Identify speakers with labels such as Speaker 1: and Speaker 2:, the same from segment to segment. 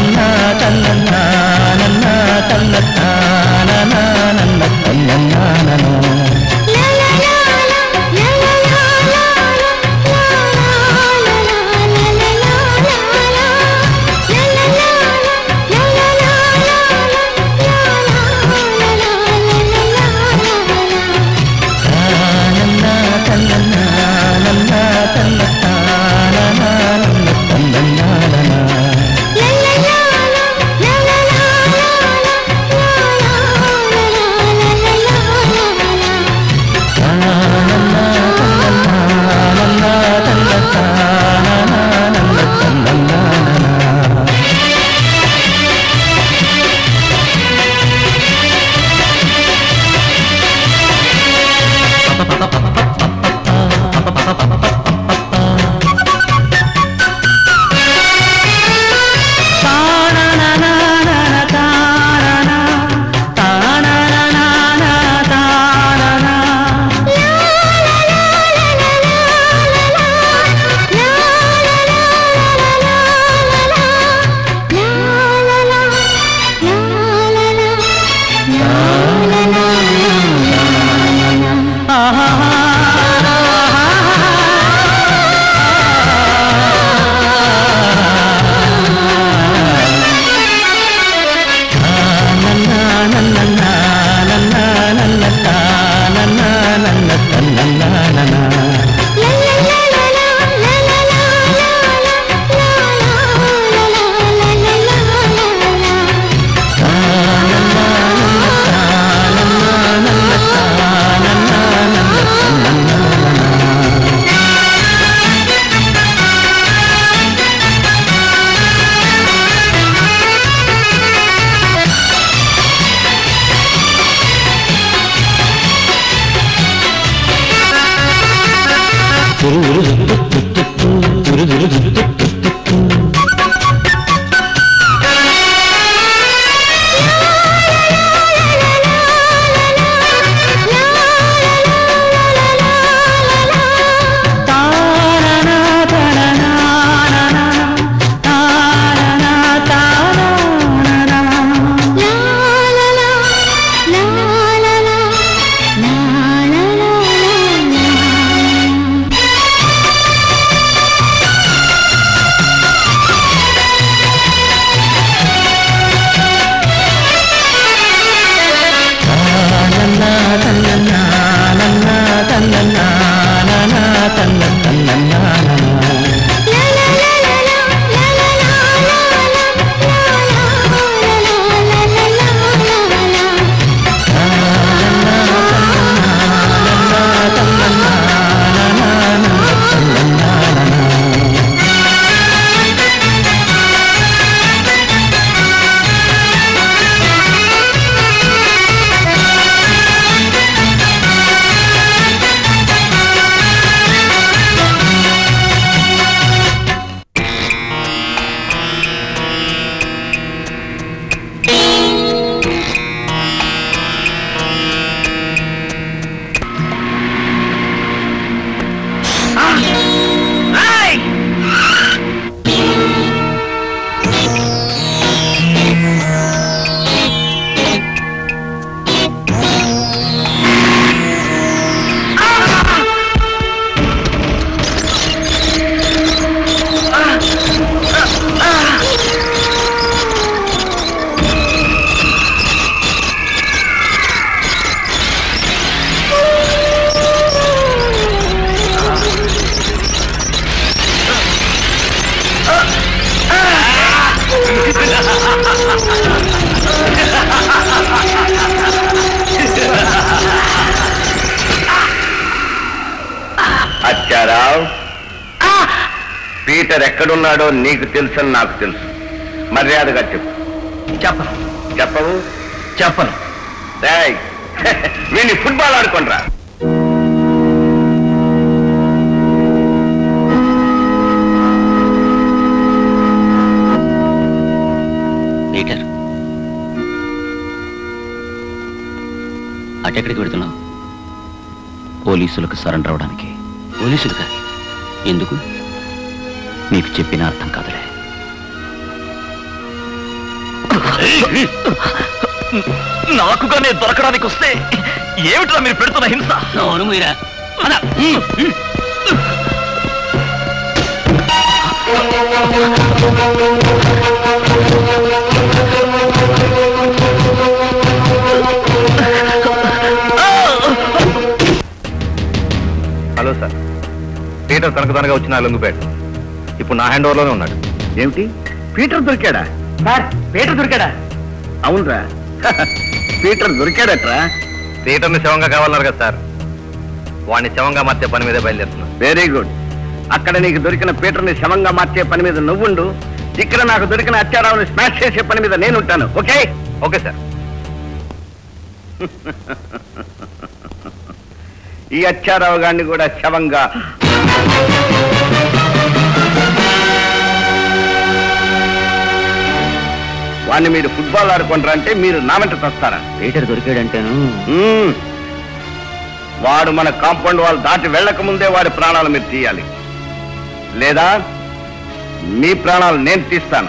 Speaker 1: Achcha Rao Peter ఎక్కడున్నాడో నీకు తెలుసని నాకు తెలుసు మర్యాదగా చెప్పు
Speaker 2: చెప్పను
Speaker 1: చెప్పవు
Speaker 2: చెప్పను
Speaker 1: రేయ్, వీడిని ఫుట్బాల్ ఆడుకుంట్రా
Speaker 3: పీటర్ అటెక్కడికి వెళుతున్నావు పోలీసులకు సరెండర్ అవడానికి పోలీసులుగా ఎందుకు నీకు చెప్పిన అర్థం కాదులే
Speaker 2: నాకుగానే దొరకడానికి వస్తే ఏమిట్రా మీరు పెడుతున్న హింస
Speaker 3: నోరు మీరా
Speaker 1: హలో సార్ పీటర్ తనకు వచ్చిన లొంగిపేట ఇప్పుడు నా హ్యాండ్ ఓవర్లోనే ఉన్నాడు
Speaker 4: ఏమిటి పీటర్ దొరికాడా
Speaker 2: సార్ పీటర్ దొరికాడా
Speaker 4: అవునరా పీటర్ దొరికాడట్రా
Speaker 1: పీటర్ని శవంగా కావాలన్నారు కదా సార్ వాడిని శవంగా మార్చే పని మీదే బయలుదేరుతున్నా
Speaker 4: వెరీ గుడ్ అక్కడ నీకు దొరికిన పీటర్ని శవంగా మార్చే పని మీద నువ్వుండు ఇక్కడ నాకు దొరికిన అత్యారావుని స్మాష్ చేసే పని మీద నేను ఉంటాను ఓకే
Speaker 1: ఓకే సార్
Speaker 4: ఈ అత్యారావు గారిని కూడా శవంగా వాడిని మీరు ఫుట్బాల్ ఆడుకుంటారా అంటే మీరు నా వెంట వస్తారా
Speaker 3: పీటర్ దొరికాడంటేను
Speaker 4: మ్మ్. వాడు మన కాంపౌండ్ వాళ్ళు దాటి వెళ్ళక ముందే వాడి ప్రాణాలు మీరు తీయాలి లేదా మీ ప్రాణాలు నేను తీస్తాను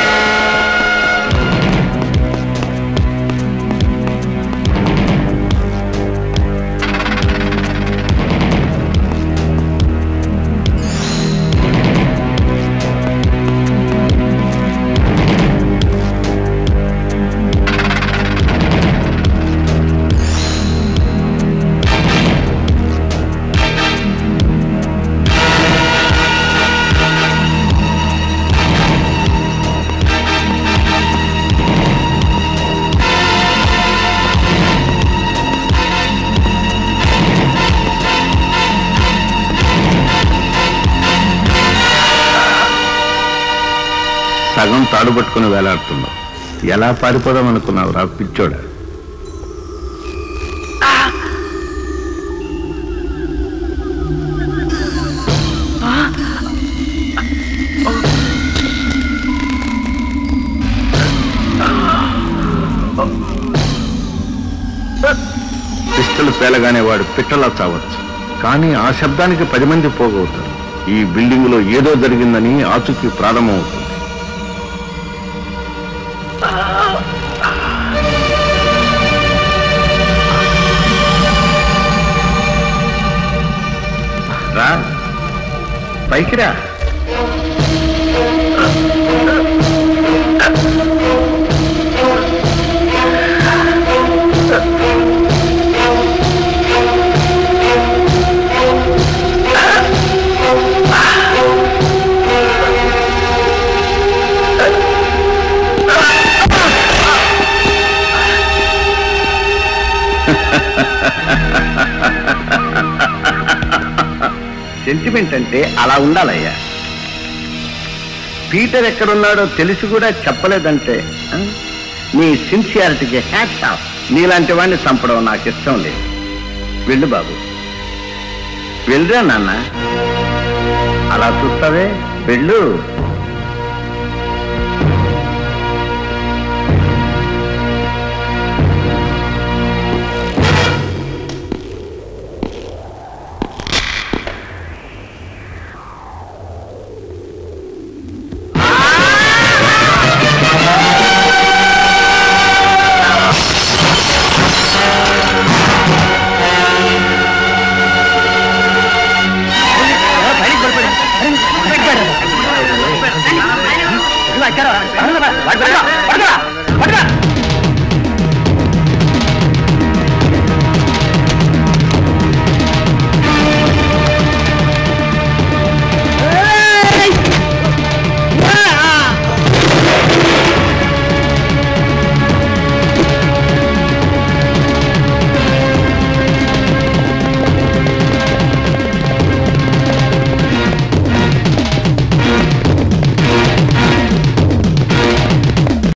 Speaker 4: సగం తాడు పట్టుకుని వేలాడుతున్నావు ఎలా పారిపోదాం అనుకున్నావు రా పిచ్చోడా పిస్టల్ పేలగానే వాడు పిట్టలా చావచ్చు కానీ ఆ శబ్దానికి పది మంది పోగవుతారు ఈ బిల్డింగ్ లో ఏదో జరిగిందని ఆచూకీ ప్రారంభమవుతుంది రా పైకి రా సెంటిమెంట్ అంటే అలా ఉండాలయ్యా పీటర్ ఎక్కడున్నాడో తెలిసి కూడా చెప్పలేదంటే ఆ? నీ సిన్సియారిటీకి హ్యాట్స్ ఆఫ్ నీలాంటి వాడిని చంపడం నాకు ఇష్టం లేదు వెళ్ళు బాబు వెళ్ళరా నాన్న అలా చూస్తావే వెళ్ళు